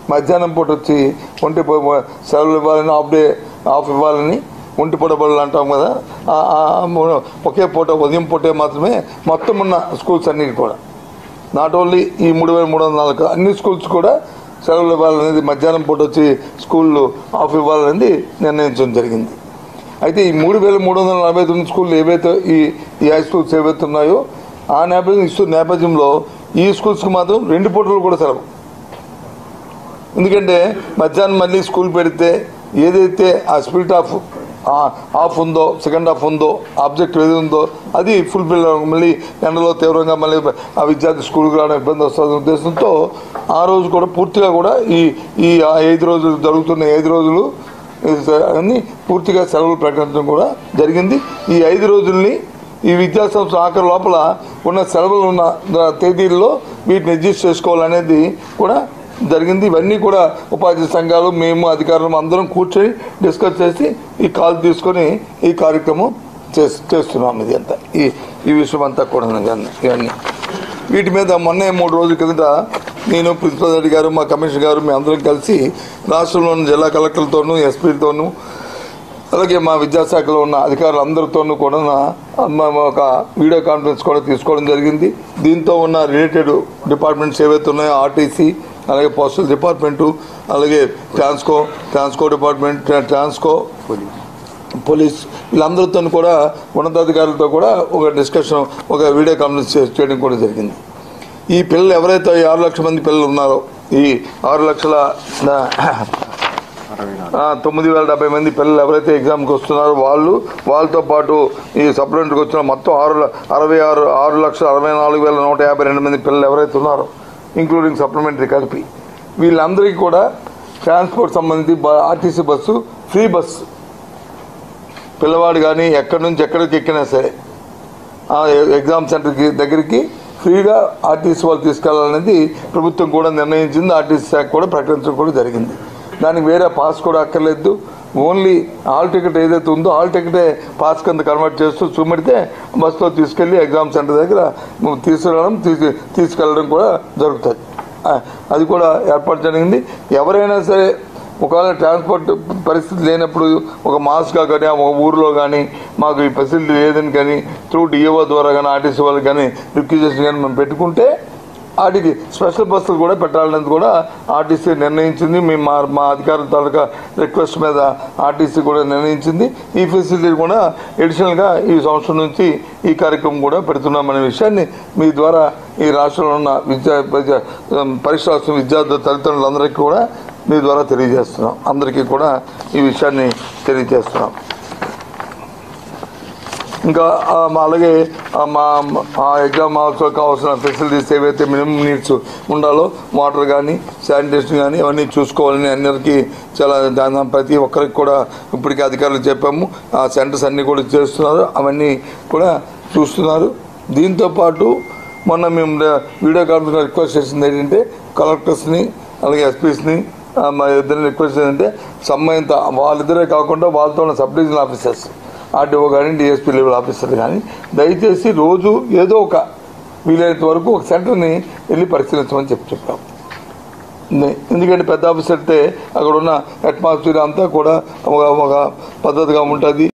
మధ్యాహ్నం పూట వచ్చి ఒంటి పో- పో- సెలవులు ఇవ్వాలని హాఫ్ డే ఆఫ్ ఇవ్వాలని ఒంటి పూట బడులు అంటాం కదా ఆ- ఆ మూడు- ఒకే పూట ఉదయం పూటే మాత్రమే మొత్తం ఉన్న స్కూల్స్ అన్నిటి కూడా నాట్ ఓన్లీ ఈ మూడు వేల మూడు వందల నాలుగు అన్ని స్కూల్స్ కూడా సెలవులు ఇవ్వాలనేది మధ్యాహ్నం పూట వచ్చి స్కూళ్ళు ఆఫ్ ఇవ్వాలనేది నిర్ణయించడం జరిగింది అయితే ఈ మూడు వేల మూడు వందల నలభై తొమ్మిది స్కూళ్ళు ఏవైతే ఈ ఈ హై స్కూల్స్ ఏవైతే ఉన్నాయో ఆ నేపథ్యం ఇస్తున్న నేపథ్యంలో ఈ స్కూల్స్కి మాత్రం రెండు పూటలు కూడా సెలవు ఎందుకంటే మధ్యాహ్నం మళ్ళీ స్కూల్ పెడితే ఏదైతే ఆ స్పిరిట్ ఆఫ్ ఆఫ్ ఉందో సెకండ్ హాఫ్ ఉందో ఆబ్జెక్ట్ ఏది ఉందో అది ఫుల్ఫిల్ మళ్ళీ ఎండలో తీవ్రంగా మళ్ళీ ఆ విద్యార్థి స్కూల్కి రావడం ఇబ్బంది వస్తుంది ఉద్దేశంతో ఆ రోజు కూడా పూర్తిగా కూడా ఈ ఈ ఆ ఐదు రోజులు జరుగుతున్న ఐదు రోజులు అన్ని పూర్తిగా సెలవులు ప్రకటించడం కూడా జరిగింది ఈ ఐదు రోజుల్ని ఈ విద్యా సంస్థ ఆఖరి లోపల ఉన్న సెలవులు ఉన్న తేదీల్లో వీటిని అడ్జస్ట్ చేసుకోవాలనేది కూడా జరిగింది ఇవన్నీ కూడా ఉపాధి సంఘాలు మేము అధికారులు అందరం కూర్చొని డిస్కస్ చేసి ఈ కాల్ తీసుకొని ఈ కార్యక్రమం చేస్- చేస్తున్నాం ఇది అంతా ఈ ఈ విషయం అంతా కూడా ఇవన్నీ ఇవన్నీ వీటి మీద మొన్నే మూడు రోజుల కిందట నేను ప్రిన్సిపల్ రెడ్డి గారు మా కమిషనర్ గారు మేము అందరం కలిసి రాష్ట్రంలోని జిల్లా కలెక్టర్లతోనూ ఎస్పీలతోనూ అలాగే మా విద్యాశాఖలో ఉన్న అధికారులందరితోనూ కూడా నా- మ- ఒక వీడియో కాన్ఫరెన్స్ కూడా తీసుకోవడం జరిగింది దీంతో ఉన్న రిలేటెడ్ డిపార్ట్మెంట్స్ ఏవైతే ఉన్నాయో ఆర్టీసీ అలాగే పోస్టల్ డిపార్ట్మెంటు అలాగే ట్రాన్స్కో ట్రాన్స్కో డిపార్ట్మెంట్ ట్రా- ట్రాన్స్కో పోలీస్ వీళ్ళందరితో కూడా ఉన్నతాధికారులతో కూడా ఒక డిస్కషన్ ఒక వీడియో కాన్ఫరెన్స్ చే- చేయడం కూడా జరిగింది ఈ పిల్లలు ఎవరైతే ఈ ఆరు లక్షల మంది పిల్లలు ఉన్నారో ఈ ఆరు లక్షల ఆ, తొమ్మిది వేల డెబ్బై మంది పిల్లలు ఎవరైతే ఎగ్జామ్కి వస్తున్నారో వాళ్ళు వాళ్ళతో పాటు ఈ సప్లిమెంటరీకి వచ్చిన మొత్తం ఆరు ల- అరవై ఆరు ఆరు లక్షల అరవై నాలుగు వేల నూట యాభై రెండు మంది పిల్లలు ఎవరైతే ఉన్నారో ఇంక్లూడింగ్ సప్లిమెంటరీ కలిపి వీళ్ళందరికీ కూడా ట్రాన్స్పోర్ట్ సంబంధించి బ- ఆర్టీసీ బస్సు ఫ్రీ బస్సు పిల్లవాడు కానీ ఎక్కడి నుంచి ఎక్కడికి ఎక్కినా సరే ఆ ఎ- ఎగ్జామ్ సెంటర్కి దగ్గరికి ఫ్రీగా ఆర్టీసీ వాళ్ళు తీసుకెళ్లాలనేది ప్రభుత్వం కూడా నిర్ణయించింది ఆర్టీసీ శాఖ కూడా ప్రకటించడం కూడా జరిగింది దానికి వేరే పాస్ కూడా అక్కర్లేదు ఓన్లీ హాల్ టికెట్ ఏదైతే ఉందో హాల్ టికెటే పాస్ కింద కన్వర్ట్ చేస్తూ చూపెడితే బస్సులో తీసుకెళ్లి ఎగ్జామ్ సెంటర్ దగ్గర తీసుకురావడం తీసు తీసుకెళ్ళడం కూడా జరుగుతుంది ఆ, అది కూడా ఏర్పాటు జరిగింది ఎవరైనా సరే ఒకవేళ ట్రాన్స్పోర్ట్ పరిస్థితి లేనప్పుడు ఒక మాస్గా కానీ ఒక ఊర్లో కానీ మాకు ఈ ఫెసిలిటీ లేదని కానీ త్రూ డిఏఓ ద్వారా కానీ ఆర్టీసీ వాళ్ళకి కానీ రిక్విజేషన్ కానీ మేము పెట్టుకుంటే వాటికి స్పెషల్ బస్సులు కూడా పెట్టాలనేది కూడా ఆర్టీసీ నిర్ణయించింది మేము మా మా అధికారుల తాలూకా రిక్వెస్ట్ మీద ఆర్టీసీ కూడా నిర్ణయించింది ఈ ఫెసిలిటీ కూడా ఎడిషనల్గా ఈ సంవత్సరం నుంచి ఈ కార్యక్రమం కూడా పెడుతున్నామనే విషయాన్ని మీ ద్వారా ఈ రాష్ట్రంలో ఉన్న విద్యా విద్యా పరీక్ష రాష్ట్ర విద్యార్థుల తల్లిదండ్రులందరికీ కూడా మీ ద్వారా తెలియజేస్తున్నాం అందరికీ కూడా ఈ విషయాన్ని తెలియజేస్తున్నాం ఇంకా ఆ, మా అలాగే ఆ, మా ఆ ఎగ్జామ్ హాల్స్లో కావాల్సిన ఫెసిలిటీస్ ఏవైతే మినిమం నీడ్స్ ఉండాలో వాటర్ కానీ శానిటేషన్ కానీ అవన్నీ చూసుకోవాలని అందరికీ చాలా దాని ప్రతి ఒక్కరికి కూడా ఇప్పటికే అధికారులు చెప్పాము ఆ సెంటర్స్ అన్నీ కూడా చేస్తున్నారు అవన్నీ కూడా చూస్తున్నారు దీంతో పాటు మొన్న మేము వీడియో కాన్ఫరెన్స్ రిక్వెస్ట్ చేసింది ఏంటంటే కలెక్టర్స్ని అలాగే ఎస్పీస్ని మా ఇద్దరిని రిక్వెస్ట్ ఏంటంటే సంబంధిత వాళ్ళిద్దరే కాకుండా వాళ్ళతో ఉన్న సబ్ డివిజనల్ ఆఫీసర్స్ ఆర్డీఓ కానీ డిఎస్పీ లెవెల్ ఆఫీసర్ కానీ దయచేసి రోజు ఏదో ఒక వీలైనంత వరకు ఒక సెంటర్ని వెళ్ళి పరిశీలించమని చెప్పి చెప్పాం నే- ఎందుకంటే పెద్ద ఆఫీస్ వెళ్తే అక్కడ ఉన్న అట్మాస్ఫియర్ అంతా కూడా ఒక ఒక పద్ధతిగా ఉంటుంది